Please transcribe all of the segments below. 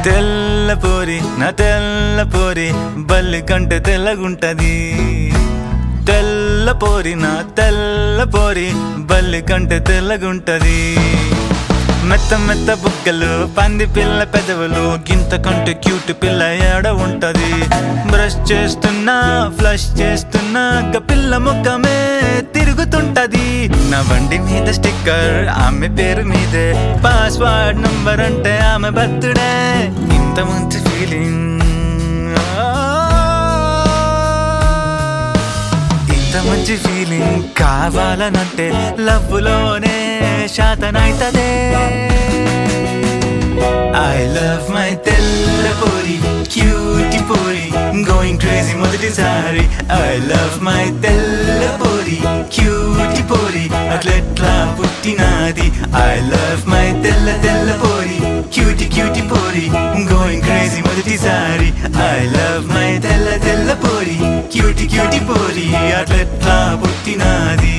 తెల్ల పోరి నా తెల్ల పోరి బల్లి కంటే తెల్లగుంటది తెల్ల పోరి నా తెల్ల పోరి బల్లి కంటే తెల్లగుంటది మెత్త మెత్త బుగ్గలు పంది పిల్ల పెదవులు గింత కంటే క్యూట్ పిల్ల ఏడ ఉంటది బ్రష్ చేస్తున్నా ఫ్లష్ చేస్తున్నా గ పిల్ల ముఖమే తిరుగుతుంటది నా బండి మీద స్టిక్కర్ ఆమె పేరు మీదే పాస్వర్డ్ నంబర్ అంటే ఆమె బర్త్డే ఇంత మంచి ఫీలింగ్ ఇంత మంచి ఫీలింగ్ కావాలనంటే లవ్వులోనే శాతనైతదే ఐ లవ్ మై తెల్ల పోరి క్యూటి పోరి గోయింగ్ క్రేజీ మొదటిసారి ఐ లవ్ మై తెల్ల పోరి క్యూటి పోరి అట్లెట్లా పుట్టినాది ఐ లవ్ మై తెల్ల తెల్ల పోరి క్యూటి క్యూటి పోరి గోయింగ్ క్రేజీ మొదటిసారి ఐ లవ్ మై తెల్ల తెల్ల పోరి క్యూటి క్యూటి పోరి అట్లెట్లా పుట్టినాది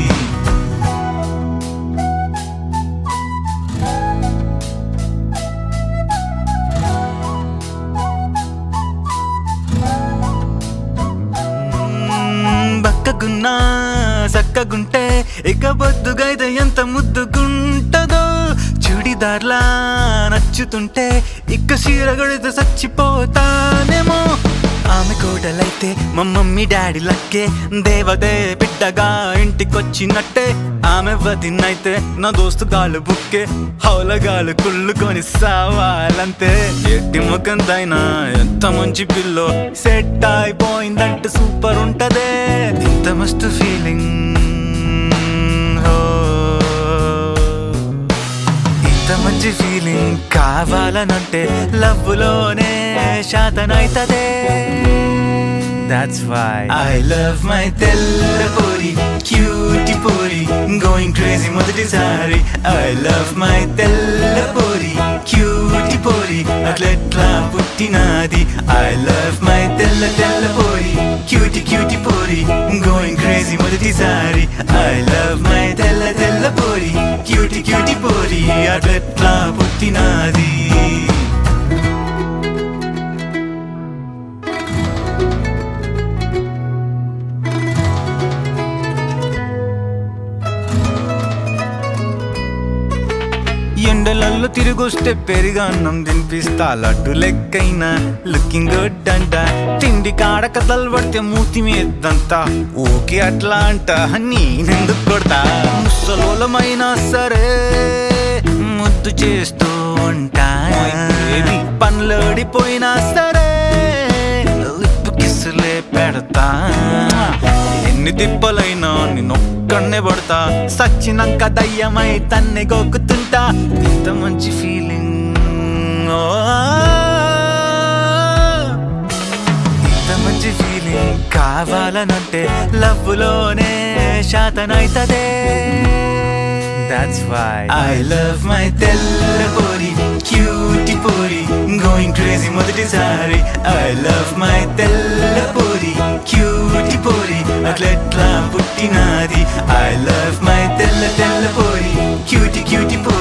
మ్మ్, బక్కగున్నా సక్కగుంటే ఇక బొద్దుగైతే ఎంత ముద్దుగుంటదో చుడిదార్లా నచ్చుతుంటే ఇక్క చీర గడితే చచ్చిపోతానేమో ఆమె కోడలైతే మా మమ్మీ డాడీ లక్కే దేవదే బిడ్డగా ఇంటికొచ్చినట్టే ఆమె వదినైతే నా దోస్తు గాలు బుక్కే హౌలగాలు కుళ్ళుకొని సావాలంతే ఎట్టి ముఖందైనా ఎంత మంచి పిల్లో సెట్ అయిపోయిందంటే సూపర్ ఉంటదే ఇంత మస్తు ఫీలింగ్ ఇంత మంచి ఫీలింగ్ కావాలనంటే లవ్వులోనే శాతనైతదే That's why I love my తెల్ల పోరి క్యూటి పోరి గోయింగ్ క్రేజీ మొదటిసారి I love my తెల్ల పోరి క్యూటి పోరి అట్లెట్లా పుట్టినాది I love my తెల్ల తెల్ల పోరి క్యూటి క్యూటి పోరి గోయింగ్ క్రేజీ మొదటిసారి I love my తెల్ల తెల్ల పోరి క్యూటి క్యూటి పోరి అట్లెట్లా పుట్టినాది ఎండలల్లో తిరిగొస్తే పెరిగన్నం తినిపిస్తా లడ్డు లెక్కైనా లుకింగ్ గుడ్ అంట తిండి కాడ కథలు పడితే మూతి మీదంతా ఓకే అట్లా అంట నేనెందుకు కొడతా ముసలోలమైనా సరే ముద్దు చేస్తూ ఉంటా పనులోడిపోయినా సరే లిప్పు కిస్సులే పెడతా ఎన్ని తిప్పలైనా నిన్నొక్కడనే పడతా సచ్చినాక దయ్యమై తన్నే గోకుతుంటా ఇంత మంచి ఫీలింగ్ ఇంత మంచి ఫీలింగ్ కావాలనంటే లవ్వులోనే శాతనైతదే That's why I love my తెల్ల పోరి క్యూటి పోరి గోయింగ్ క్రేజీ మొదటిసారి I love my తెల్ల పోరి క్యూటి పోరి అట్లెట్లా పుట్టినాది I love my తెల్ల తెల్ల పోరి క్యూటి క్యూటి పోరి